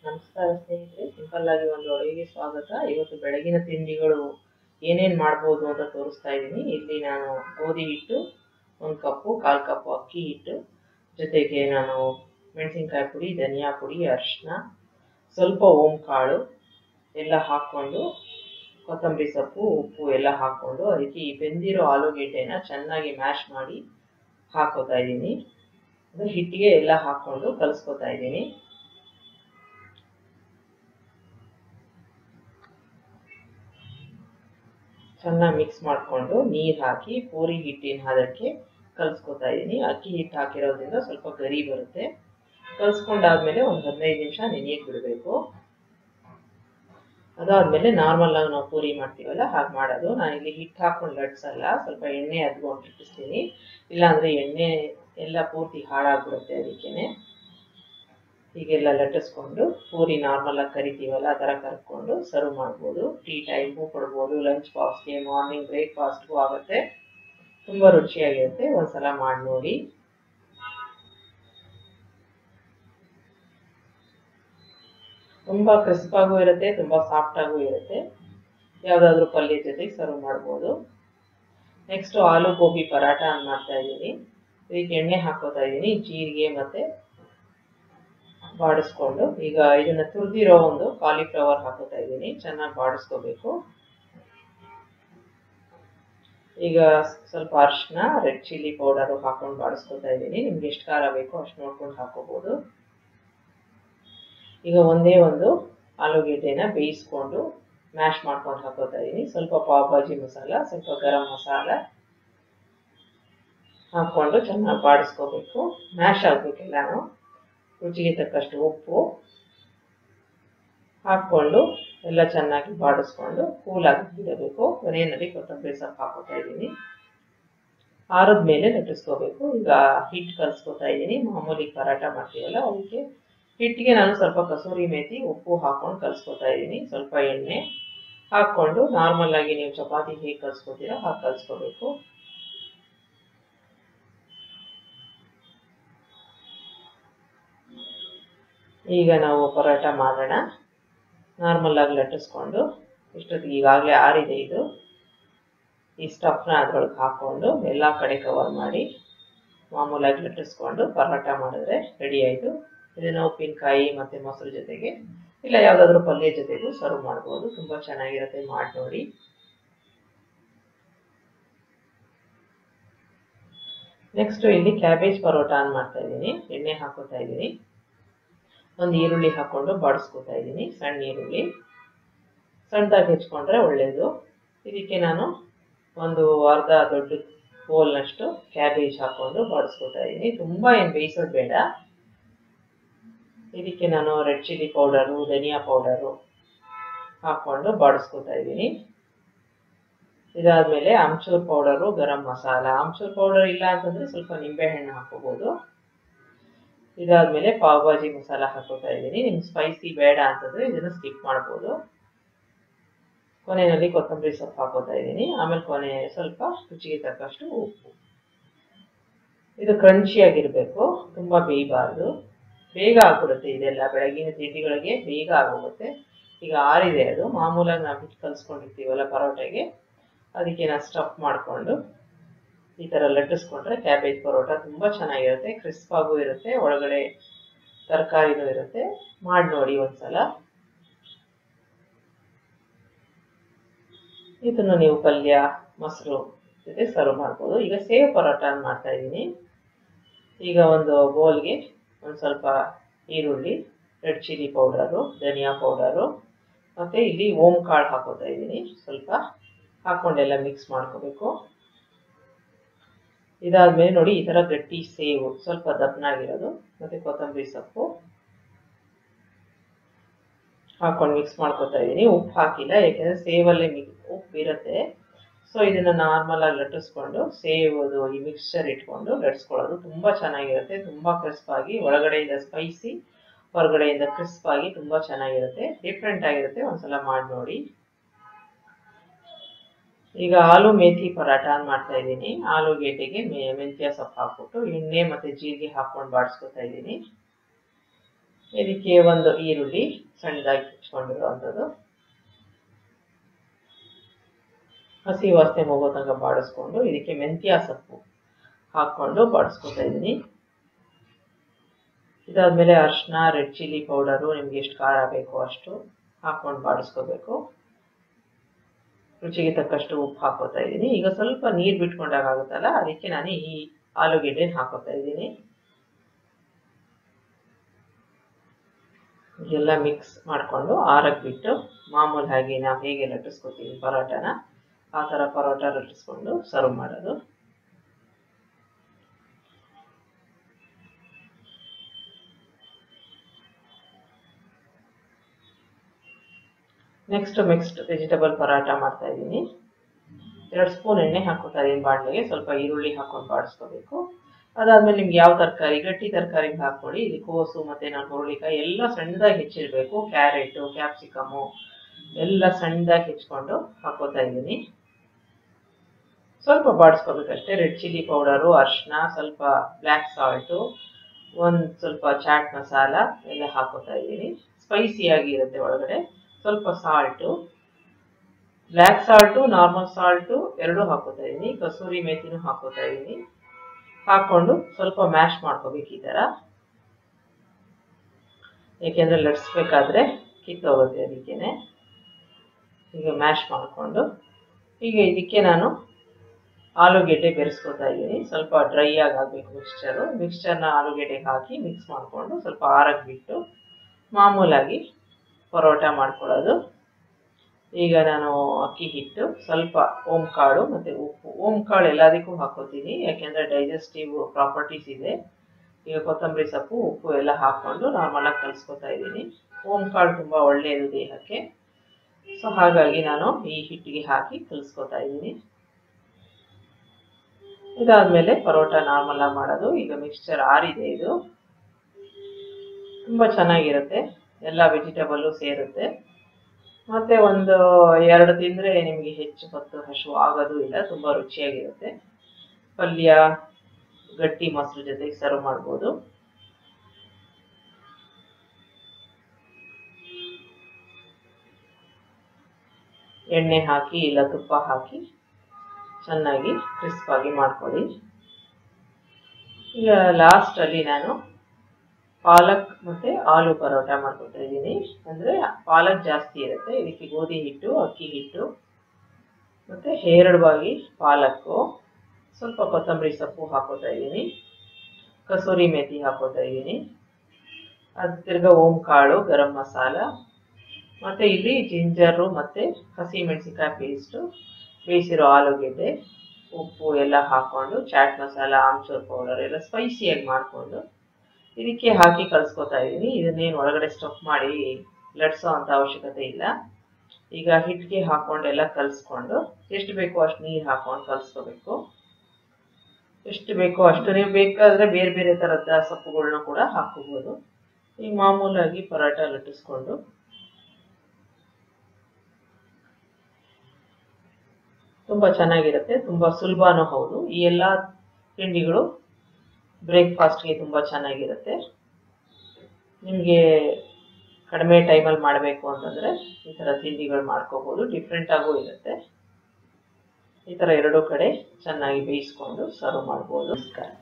ನಮಸ್ಕಾರ ಸ್ನೇಹಿತರೆ ಸಿಂಪಲ್ ಆಗಿ ಒಂದು ಅಡುಗೆಗೆ ಸ್ವಾಗತ ಇವತ್ತು ಬೆಳಗಿನ ತಿಂಡಿಗಳು ಏನೇನು ಮಾಡ್ಬೋದು ಅಂತ ತೋರಿಸ್ತಾ ಇದ್ದೀನಿ ಇಲ್ಲಿ ನಾನು ಗೋಧಿ ಹಿಟ್ಟು ಒಂದು ಕಪ್ಪು ಕಾಲು ಕಪ್ಪು ಅಕ್ಕಿ ಹಿಟ್ಟು ಜೊತೆಗೆ ನಾನು ಮೆಣಸಿನ್ಕಾಯಿ ಪುಡಿ ಧನಿಯಾ ಪುಡಿ ಅರಿಶಿನ ಸ್ವಲ್ಪ ಓಂ ಕಾಳು ಎಲ್ಲ ಹಾಕ್ಕೊಂಡು ಕೊತ್ತಂಬರಿ ಸೊಪ್ಪು ಉಪ್ಪು ಎಲ್ಲ ಹಾಕ್ಕೊಂಡು ಅದಕ್ಕೆ ಈ ಬೆಂದಿರೋ ಆಲೂಗೆಡ್ಡೆನ ಚೆನ್ನಾಗಿ ಮ್ಯಾಶ್ ಮಾಡಿ ಹಾಕೋತಾ ಇದ್ದೀನಿ ಅದು ಹಿಟ್ಟಿಗೆ ಎಲ್ಲ ಹಾಕ್ಕೊಂಡು ಕಲಿಸ್ಕೊತಾ ಇದ್ದೀನಿ ಚೆನ್ನಾಗಿ ಮಿಕ್ಸ್ ಮಾಡಿಕೊಂಡು ನೀರು ಹಾಕಿ ಪೂರಿ ಹಿಟ್ಟಿನ ಹದಕ್ಕೆ ಕಲಿಸ್ಕೊತಾ ಇದ್ದೀನಿ ಅಕ್ಕಿ ಹಿಟ್ಟು ಹಾಕಿರೋದ್ರಿಂದ ಸ್ವಲ್ಪ ಗರಿ ಬರುತ್ತೆ ಕಲಿಸ್ಕೊಂಡಾದ್ಮೇಲೆ ಒಂದು ಹದಿನೈದು ನಿಮಿಷ ನೆನೆಯಕ್ಕೆ ಬಿಡಬೇಕು ಅದಾದಮೇಲೆ ನಾರ್ಮಲ್ ಆಗಿ ನಾವು ಪೂರಿ ಮಾಡ್ತೀವಲ್ಲ ಹಾಗೆ ಮಾಡೋದು ನಾನು ಇಲ್ಲಿ ಹಿಟ್ಟು ಹಾಕೊಂಡು ಲಟ್ಸಲ್ಲ ಸ್ವಲ್ಪ ಎಣ್ಣೆ ಅದ್ಕೊಂಡು ಇಟ್ಟಿಸ್ತೀನಿ ಇಲ್ಲಾಂದರೆ ಎಣ್ಣೆ ಎಲ್ಲ ಪೂರ್ತಿ ಹಾಳಾಗ್ಬಿಡುತ್ತೆ ಅದಕ್ಕೇ ಹೀಗೆಲ್ಲ ಲಟ್ಟಿಸ್ಕೊಂಡು ಪೂರಿ ನಾರ್ಮಲಾಗಿ ಕರಿತೀವಲ್ಲ ಆ ಥರ ಕರ್ಕೊಂಡು ಸರ್ವ್ ಮಾಡ್ಬೋದು ಟೀ ಟೈಮ್ಗೂ ಕೊಡ್ಬೋದು ಲಂಚ್ ಬಾಕ್ಸ್ಗೆ ಮಾರ್ನಿಂಗ್ ಬ್ರೇಕ್ಫಾಸ್ಟ್ಗೂ ಆಗುತ್ತೆ ತುಂಬ ರುಚಿಯಾಗಿರುತ್ತೆ ಒಂದ್ಸಲ ಮಾಡಿ ನೋಡಿ ತುಂಬ ಕ್ರಿಸ್ಪಾಗೂ ಇರುತ್ತೆ ತುಂಬ ಸಾಫ್ಟಾಗೂ ಇರುತ್ತೆ ಯಾವುದಾದ್ರೂ ಪಲ್ಯ ಜೊತೆಗೆ ಸರ್ವ್ ಮಾಡ್ಬೋದು ನೆಕ್ಸ್ಟು ಆಲೂ ಗೋಬಿ ಪರಾಟ ಅಂತ ಮಾಡ್ತಾ ಇದ್ದೀನಿ ಇದಕ್ಕೆ ಎಣ್ಣೆ ಹಾಕೋತಾ ಇದ್ದೀನಿ ಜೀರಿಗೆ ಮತ್ತು ಬಾಡಿಸ್ಕೊಂಡು ಈಗ ಇದನ್ನು ತುರಿದಿರೋ ಒಂದು ಕಾಲಿಫ್ಲವರ್ ಹಾಕೋತಾ ಇದ್ದೀನಿ ಚೆನ್ನಾಗಿ ಬಾಡಿಸ್ಕೋಬೇಕು ಈಗ ಸ್ವಲ್ಪ ಅರಿಶಿನ ರೆಡ್ ಚಿಲ್ಲಿ ಪೌಡರು ಹಾಕೊಂಡು ಬಾಡಿಸ್ಕೊತಾ ಇದ್ದೀನಿ ನಿಮ್ಗೆ ಎಷ್ಟು ಖಾರ ಬೇಕೋ ಅಷ್ಟು ನೋಡ್ಕೊಂಡು ಹಾಕೋಬೋದು ಈಗ ಒಂದೇ ಒಂದು ಆಲೂಗೆಡ್ಡೆನ ಬೇಯಿಸ್ಕೊಂಡು ಮ್ಯಾಶ್ ಮಾಡ್ಕೊಂಡು ಹಾಕೋತಾ ಇದ್ದೀನಿ ಸ್ವಲ್ಪ ಪಾವ್ ಭಾಜಿ ಮಸಾಲ ಸ್ವಲ್ಪ ಗರಂ ಮಸಾಲ ಹಾಕ್ಕೊಂಡು ಚೆನ್ನಾಗಿ ಬಾಡಿಸ್ಕೋಬೇಕು ಮ್ಯಾಶ್ ಆಗಬೇಕೆಲ್ಲನೂ ರುಚಿಗೆ ತಕ್ಕಷ್ಟು ಉಪ್ಪು ಹಾಕ್ಕೊಂಡು ಎಲ್ಲ ಚೆನ್ನಾಗಿ ಬಾಡಿಸ್ಕೊಂಡು ಕೂಲಾಗಿ ಬಿಡಬೇಕು ಕೊನೆಯಲ್ಲಿ ಕೊತ್ತಂಬರಿ ಸೊಪ್ಪು ಹಾಕೋತಾ ಇದ್ದೀನಿ ಆರದ ಮೇಲೆ ಲಟ್ಟಿಸ್ಕೋಬೇಕು ಈಗ ಹಿಟ್ಟು ಕಲಿಸ್ಕೊತಾ ಇದ್ದೀನಿ ಮಾಮೂಲಿ ಪರಾಟ ಮಾಡ್ತೀವಲ್ಲ ಅದಕ್ಕೆ ಹಿಟ್ಟಿಗೆ ನಾನು ಸ್ವಲ್ಪ ಕಸೂರಿ ಮೇಥಿ ಉಪ್ಪು ಹಾಕ್ಕೊಂಡು ಕಲಿಸ್ಕೊತಾ ಇದ್ದೀನಿ ಸ್ವಲ್ಪ ಎಣ್ಣೆ ಹಾಕ್ಕೊಂಡು ನಾರ್ಮಲ್ ಆಗಿ ನೀವು ಚಪಾತಿ ಹೇಗೆ ಕಲಿಸ್ಕೊತೀರೋ ಹಾಗೆ ಕಲಿಸ್ಕೋಬೇಕು ಈಗ ನಾವು ಪರೋಟ ಮಾಡೋಣ ನಾರ್ಮಲ್ ಆಗಿ ಲಟ್ಟಿಸ್ಕೊಂಡು ಇಷ್ಟೊತ್ತಿಗೆ ಈಗಾಗಲೇ ಆರಿದೆ ಇದು ಈ ಸ್ಟಫ್ನ ಅದ್ರೊಳಗೆ ಹಾಕ್ಕೊಂಡು ಎಲ್ಲ ಕಡೆ ಕವರ್ ಮಾಡಿ ಮಾಮೂಲಾಗಿ ಲಟ್ಟಿಸ್ಕೊಂಡು ಪರೋಟ ಮಾಡಿದ್ರೆ ರೆಡಿ ಆಯಿತು ಇದನ್ನು ಉಪ್ಪಿನಕಾಯಿ ಮತ್ತು ಮೊಸರು ಜೊತೆಗೆ ಇಲ್ಲ ಯಾವುದಾದ್ರೂ ಪಲ್ಯ ಜೊತೆಗೂ ಸರ್ವ್ ಮಾಡ್ಬೋದು ತುಂಬ ಚೆನ್ನಾಗಿರುತ್ತೆ ಮಾಡಿ ನೋಡಿ ನೆಕ್ಸ್ಟು ಇಲ್ಲಿ ಕ್ಯಾಬೇಜ್ ಪರೋಟ ಅಂತ ಮಾಡ್ತಾ ಇದ್ದೀನಿ ಎಣ್ಣೆ ಹಾಕೋತಾ ಇದ್ದೀನಿ ಒಂದು ಈರುಳ್ಳಿ ಹಾಕ್ಕೊಂಡು ಬಾಡಿಸ್ಕೊತಾ ಇದ್ದೀನಿ ಸಣ್ಣ ಈರುಳ್ಳಿ ಸಣ್ಣದಾಗಿ ಹೆಚ್ಕೊಂಡ್ರೆ ಒಳ್ಳೆಯದು ಇದಕ್ಕೆ ನಾನು ಒಂದು ಅರ್ಧ ದೊಡ್ಡ ಬೋಲ್ನಷ್ಟು ಕ್ಯಾಬೇಜ್ ಹಾಕ್ಕೊಂಡು ಬಾಡಿಸ್ಕೊತಾ ಇದ್ದೀನಿ ತುಂಬ ಏನು ಬೇಯಿಸೋದು ಬೇಡ ಇದಕ್ಕೆ ನಾನು red chilli powder dhaniya powder ಹಾಕ್ಕೊಂಡು ಬಾಡಿಸ್ಕೊತಾ ಇದ್ದೀನಿ ಇದಾದಮೇಲೆ ಆಮ್ಚೂರ್ ಪೌಡರು ಗರಂ ಮಸಾಲ ಆಮ್ಚೂರ್ ಪೌಡರ್ ಇಲ್ಲ ಅಂತಂದರೆ ಸ್ವಲ್ಪ ನಿಂಬೆಹಣ್ಣು ಹಾಕೋಬೋದು ಇದಾದಮೇಲೆ ಪಾವ್ ಭಾಜಿ ಮಸಾಲ ಹಾಕೋತಾ ಇದ್ದೀನಿ ನಿಮ್ಗೆ ಸ್ಪೈಸಿ ಬೇಡ ಅಂತಂದರೆ ಇದನ್ನು ಸ್ಕಿಪ್ ಮಾಡ್ಬೋದು ಕೊನೆಯಲ್ಲಿ ಕೊತ್ತಂಬರಿ ಸೊಪ್ಪು ಹಾಕೋತಾ ಇದ್ದೀನಿ ಆಮೇಲೆ ಕೊನೆ ಸ್ವಲ್ಪ ರುಚಿಗೆ ತಕ್ಕಷ್ಟು ಉಪ್ಪು ಇದು ಕ್ರಂಚಿಯಾಗಿರಬೇಕು ತುಂಬ ಬೇಯಬಾರ್ದು ಬೇಗ ಆಗ್ಬಿಡುತ್ತೆ ಇದೆಲ್ಲ ಬೆಳಗಿನ ತಿಂಡಿಗಳಿಗೆ ಬೇಗ ಆಗೋಗುತ್ತೆ ಈಗ ಆರಿದೆ ಅದು ಮಾಮೂಲಾಗಿ ನಾವು ಹಿಟ್ಟು ಕಲಿಸ್ಕೊಂಡಿರ್ತೀವಲ್ಲ ಪರೋಟೆಗೆ ಅದಕ್ಕೆ ನಾನು ಸ್ಟಫ್ ಮಾಡಿಕೊಂಡು ಈ ಥರ ಲಟ್ಟಿಸ್ಕೊಂಡ್ರೆ ಕ್ಯಾಬೇಜ್ ಪರೋಟ ತುಂಬ ಚೆನ್ನಾಗಿರುತ್ತೆ ಕ್ರಿಸ್ಪಾಗೂ ಇರುತ್ತೆ ಒಳಗಡೆ ತರಕಾರಿನೂ ಇರುತ್ತೆ ಮಾಡಿ ನೋಡಿ ಒಂದ್ಸಲ ಇದನ್ನು ನೀವು ಪಲ್ಯ ಮೊಸರು ಜೊತೆ ಸರ್ವ್ ಮಾಡ್ಬೋದು ಈಗ ಸೇವ್ ಪರೋಟ ಅಂತ ಮಾಡ್ತಾ ಇದ್ದೀನಿ ಈಗ ಒಂದು ಬೌಲ್ಗೆ ಒಂದು ಸ್ವಲ್ಪ ಈರುಳ್ಳಿ red chilli powder dhaniya powder ಮತ್ತು ಇಲ್ಲಿ ಓಂ ಕಾಳು ಹಾಕೋತಾ ಇದ್ದೀನಿ ಸ್ವಲ್ಪ ಹಾಕ್ಕೊಂಡೆಲ್ಲ ಮಿಕ್ಸ್ ಮಾಡ್ಕೋಬೇಕು ಇದಾದಮೇಲೆ ನೋಡಿ ಈ ಥರ ಗಟ್ಟಿ ಸೇವು ಸ್ವಲ್ಪ ದಪ್ಪನಾಗಿರೋದು ಮತ್ತು ಕೊತ್ತಂಬರಿ ಸೊಪ್ಪು ಹಾಕ್ಕೊಂಡು ಮಿಕ್ಸ್ ಮಾಡ್ಕೊತಾ ಇದ್ದೀನಿ ಉಪ್ಪು ಹಾಕಿಲ್ಲ ಯಾಕೆಂದರೆ ಸೇವಲ್ಲೇ ಮಿಕ್ ಉಪ್ಪು ಇರುತ್ತೆ ಸೊ ಇದನ್ನು ನಾರ್ಮಲಾಗಿ ಲಟ್ಟಿಸ್ಕೊಂಡು ಸೇವದು ಈ ಮಿಕ್ಸ್ಚರ್ ಇಟ್ಕೊಂಡು ಲಟ್ಸ್ಕೊಳ್ಳೋದು ತುಂಬ ಚೆನ್ನಾಗಿರುತ್ತೆ ತುಂಬ ಕ್ರಿಸ್ಪಾಗಿ ಒಳಗಡೆಯಿಂದ ಸ್ಪೈಸಿ ಹೊರಗಡೆಯಿಂದ ಕ್ರಿಸ್ಪಾಗಿ ತುಂಬ ಚೆನ್ನಾಗಿರುತ್ತೆ ಡಿಫ್ರೆಂಟ್ ಆಗಿರುತ್ತೆ ಒಂದ್ಸಲ ಮಾಡಿ ನೋಡಿ ಈಗ ಆಲೂ ಮೇಥಿ ಪರಾಟ ಅಂತ ಮಾಡ್ತಾ ಇದ್ದೀನಿ ಆಲೂಗೆಡ್ಡೆಗೆ ಮೆ ಮೆಂತ್ಯ ಸೊಪ್ಪು ಹಾಕ್ಬಿಟ್ಟು ಎಣ್ಣೆ ಮತ್ತು ಜೀರಿಗೆ ಹಾಕ್ಕೊಂಡು ಬಾಡಿಸ್ಕೊತಾ ಇದ್ದೀನಿ ಇದಕ್ಕೆ ಒಂದು ಈರುಳ್ಳಿ ಸಣ್ಣದಾಗಿ ಹೆಚ್ಚಿಕೊಂಡಿರುವಂಥದ್ದು ಹಸಿ ವಾಸನೆ ಹೋಗೋ ತನಕ ಬಾಡಿಸ್ಕೊಂಡು ಇದಕ್ಕೆ ಮೆಂತ್ಯ ಸೊಪ್ಪು ಹಾಕ್ಕೊಂಡು ಬಾಡಿಸ್ಕೊತಾ ಇದ್ದೀನಿ ಇದಾದಮೇಲೆ ಅರಿಶಿನ ರೆಡ್ ಚಿಲ್ಲಿ ಪೌಡರು ನಿಮ್ಗೆ ಎಷ್ಟು ಖಾರ ಬೇಕೋ ಅಷ್ಟು ಹಾಕ್ಕೊಂಡು ಬಾಡಿಸ್ಕೋಬೇಕು ರುಚಿಗೆ ತಕ್ಕಷ್ಟು ಉಪ್ಪು ಹಾಕೋತಾ ಇದ್ದೀನಿ ಈಗ ಸ್ವಲ್ಪ ನೀರು ಬಿಟ್ಕೊಂಡಾಗ ಆಗುತ್ತಲ್ಲ ಅದಕ್ಕೆ ನಾನು ಈ ಆಲೂಗೆಡ್ಡೆ ಹಾಕೋತಾ ಇದ್ದೀನಿ ಎಲ್ಲ ಮಿಕ್ಸ್ ಮಾಡಿಕೊಂಡು ಆರಕ್ಕೆ ಬಿಟ್ಟು ಮಾಮೂಲು ಹಾಗೆ ನಾವು ಹೇಗೆ ಲಟ್ಟಿಸ್ಕೊತೀವಿ ಪರೋಟನ ಆ ಥರ ಪರೋಟ ಲಟ್ಟಿಸ್ಕೊಂಡು ಸರ್ವ್ ಮಾಡೋದು ನೆಕ್ಸ್ಟ್ ಮಿಕ್ಸ್ಡ್ ವೆಜಿಟಬಲ್ ಪರಾಟ ಮಾಡ್ತಾ ಇದ್ದೀನಿ ಎರಡು ಸ್ಪೂನ್ ಎಣ್ಣೆ ಹಾಕೋತಾ ಇದ್ದೀನಿ ಬಾಣಲೆಗೆ ಸ್ವಲ್ಪ ಈರುಳ್ಳಿ ಹಾಕೊಂಡು ಬಾಡಿಸ್ಕೋಬೇಕು ಅದಾದ್ಮೇಲೆ ನಿಮ್ಗೆ ಯಾವ ತರಕಾರಿ ಗಟ್ಟಿ ತರಕಾರಿ ಹಾಕ್ಕೊಳ್ಳಿ ಇದು ಕೋಸು ಮತ್ತೆ ನಾನು ಹುರುಳಿಕಾಯಿ ಎಲ್ಲ ಸಣ್ಣದಾಗಿ ಹೆಚ್ಚಿರಬೇಕು ಕ್ಯಾರೆಟು ಕ್ಯಾಪ್ಸಿಕಮು ಎಲ್ಲ ಸಣ್ಣದಾಗಿ ಹೆಚ್ಕೊಂಡು ಹಾಕೋತಾ ಇದ್ದೀನಿ ಸ್ವಲ್ಪ ಬಾಡಿಸ್ಕೋಬೇಕಷ್ಟೇ ರೆಡ್ ಚಿಲ್ಲಿ ಪೌಡರು ಅರಿಶಿನ ಸ್ವಲ್ಪ ಬ್ಲ್ಯಾಕ್ ಸಾಲ್ಟು ಒಂದು ಸ್ವಲ್ಪ ಚಾಟ್ ಮಸಾಲ ಎಲ್ಲ ಹಾಕೋತಾ ಇದ್ದೀನಿ ಸ್ಪೈಸಿಯಾಗಿ ಇರುತ್ತೆ ಒಳಗಡೆ ಸ್ವಲ್ಪ salt black salt normal salt ಎರಡೂ ಹಾಕೋತಾ ಇದ್ದೀನಿ ಕಸೂರಿ ಮೇಥಿನೂ ಹಾಕೋತಾ ಇದ್ದೀನಿ ಹಾಕ್ಕೊಂಡು ಸ್ವಲ್ಪ ಮ್ಯಾಶ್ ಮಾಡ್ಕೋಬೇಕು ಈ ಥರ ಏಕೆಂದರೆ ಲಟ್ಸ್ಬೇಕಾದ್ರೆ ಕಿತ್ತೋಗುತ್ತೆ ಅದಕ್ಕೇನೆ ಈಗ ಮ್ಯಾಶ್ ಮಾಡಿಕೊಂಡು ಈಗ ಇದಕ್ಕೆ ನಾನು ಆಲೂಗೆಡ್ಡೆ ಬೆರೆಸ್ಕೊತಾ ಇದ್ದೀನಿ ಸ್ವಲ್ಪ ಡ್ರೈ ಆಗಿ ಆಗಬೇಕು ಮಿಕ್ಸ್ಚರು ಮಿಕ್ಸ್ಚರ್ನ ಆಲೂಗೆಡ್ಡೆಗೆ ಹಾಕಿ ಮಿಕ್ಸ್ ಮಾಡಿಕೊಂಡು ಸ್ವಲ್ಪ ಆರಕ್ಕೆ ಬಿಟ್ಟು ಮಾಮೂಲಾಗಿ ಪರೋಟ ಮಾಡ್ಕೊಳ್ಳೋದು ಈಗ ನಾನು ಅಕ್ಕಿ ಹಿಟ್ಟು ಸ್ವಲ್ಪ ಓಮ್ ಕಾಳು ಮತ್ತು ಉಪ್ಪು ಓಮ್ ಕಾಳು ಎಲ್ಲದಕ್ಕೂ ಹಾಕೋತೀನಿ ಯಾಕೆಂದರೆ ಡೈಜೆಸ್ಟಿವ್ ಪ್ರಾಪರ್ಟೀಸ್ ಇದೆ ಈಗ ಕೊತ್ತಂಬರಿ ಸೊಪ್ಪು ಉಪ್ಪು ಎಲ್ಲ ಹಾಕ್ಕೊಂಡು ನಾರ್ಮಲಾಗಿ ಕಲಿಸ್ಕೊತಾ ಇದ್ದೀನಿ ಓಮ್ ಕಾಳು ತುಂಬ ಒಳ್ಳೆಯದು ದೇಹಕ್ಕೆ ಸೊ ಹಾಗಾಗಿ ನಾನು ಈ ಹಿಟ್ಟಿಗೆ ಹಾಕಿ ಕಲಿಸ್ಕೊತಾ ಇದ್ದೀನಿ ಇದಾದಮೇಲೆ ಪರೋಟ ನಾರ್ಮಲ್ ಆಗಿ ಮಾಡೋದು ಈಗ ಮಿಕ್ಸ್ಚರ್ ಆರಿದೆ ಇದು ತುಂಬ ಚೆನ್ನಾಗಿರುತ್ತೆ ಎಲ್ಲ ವೆಜಿಟೇಬಲ್ಲು ಸೇರುತ್ತೆ ಮತ್ತು ಒಂದು ಎರಡು ತಿಂದರೆ ನಿಮಗೆ ಹೆಚ್ಚು ಹೊತ್ತು ಹಶು ಆಗೋದು ಇಲ್ಲ ತುಂಬ ರುಚಿಯಾಗಿರುತ್ತೆ ಪಲ್ಯ ಗಟ್ಟಿ ಮೊಸರು ಜೊತೆಗೆ ಸರ್ವ್ ಮಾಡ್ಬೋದು ಎಣ್ಣೆ ಹಾಕಿ ಇಲ್ಲ ತುಪ್ಪ ಹಾಕಿ ಚೆನ್ನಾಗಿ ಕ್ರಿಸ್ಪಾಗಿ ಮಾಡ್ಕೊಳ್ಳಿ ಈಗ ಲಾಸ್ಟಲ್ಲಿ ನಾನು ಪಾಲಕ್ ಮತ್ತು ಆಲೂ ಪರೋಟ ಮಾಡ್ಕೊತಾ ಇದ್ದೀನಿ ಅಂದರೆ ಪಾಲಕ್ ಜಾಸ್ತಿ ಇರುತ್ತೆ ಇದಕ್ಕೆ ಗೋಧಿ ಹಿಟ್ಟು ಅಕ್ಕಿ ಹಿಟ್ಟು ಮತ್ತು ಹೇರಳವಾಗಿ ಪಾಲಕ್ಕು ಸ್ವಲ್ಪ ಕೊತ್ತಂಬರಿ ಸೊಪ್ಪು ಹಾಕೋತಾ ಇದ್ದೀನಿ ಕಸೂರಿ ಮೇಥಿ ಹಾಕೋತಾ ಇದ್ದೀನಿ ಅದು ತಿರ್ಗಾ ಓಂ ಕಾಳು ಗರಂ ಮಸಾಲ ಮತ್ತು ಇಲ್ಲಿ ಜಿಂಜರು ಮತ್ತು ಹಸಿ ಮೆಣಸಿನ್ಕಾಯಿ ಪೇಸ್ಟು ಬೇಯಿಸಿರೋ ಆಲೂಗೆಡ್ಡೆ ಉಪ್ಪು ಎಲ್ಲ ಹಾಕ್ಕೊಂಡು ಚಾಟ್ ಮಸಾಲ ಆಮ್ಚೂರ್ ಪೌಡರ್ ಎಲ್ಲ ಸ್ಪೈಸಿಯಾಗಿ ಮಾಡಿಕೊಂಡು ಇದಕ್ಕೆ ಹಾಕಿ ಕಲಿಸ್ಕೊತಾ ಇದ್ದೀನಿ ಇದನ್ನೇನು ಒಳಗಡೆ ಸ್ಟಫ್ ಮಾಡಿ ಲಟ್ಸೋ ಅಂಥ ಅವಶ್ಯಕತೆ ಇಲ್ಲ ಈಗ ಹಿಟ್ಟಿಗೆ ಹಾಕ್ಕೊಂಡು ಎಲ್ಲ ಕಲಿಸ್ಕೊಂಡು ಎಷ್ಟು ಬೇಕೋ ಅಷ್ಟು ನೀರು ಹಾಕ್ಕೊಂಡು ಕಲಿಸ್ಕೋಬೇಕು ಎಷ್ಟು ಬೇಕೋ ಅಷ್ಟು ನೀವು ಬೇಕಾದರೆ ಬೇರೆ ಬೇರೆ ಥರದ ಸೊಪ್ಪುಗಳನ್ನ ಕೂಡ ಹಾಕೋಬೋದು ಈಗ ಮಾಮೂಲಾಗಿ ಪರೋಟ ಲಟ್ಟಿಸ್ಕೊಂಡು ತುಂಬ ಚೆನ್ನಾಗಿರುತ್ತೆ ತುಂಬ ಸುಲಭನೂ ಹೌದು ಈ ಎಲ್ಲ ತಿಂಡಿಗಳು ಬ್ರೇಕ್ಫಾಸ್ಟ್ಗೆ ತುಂಬ ಚೆನ್ನಾಗಿರುತ್ತೆ ನಿಮಗೆ ಕಡಿಮೆ ಟೈಮಲ್ಲಿ ಮಾಡಬೇಕು ಅಂತಂದರೆ ಈ ಥರ ತಿಂಡಿಗಳು ಮಾಡ್ಕೋಬೋದು ಡಿಫ್ರೆಂಟಾಗೂ ಇರುತ್ತೆ ಈ ಥರ ಎರಡೂ ಕಡೆ ಚೆನ್ನಾಗಿ ಬೇಯಿಸ್ಕೊಂಡು ಸರ್ವ್ ಮಾಡ್ಬೋದು ನಮಸ್ಕಾರ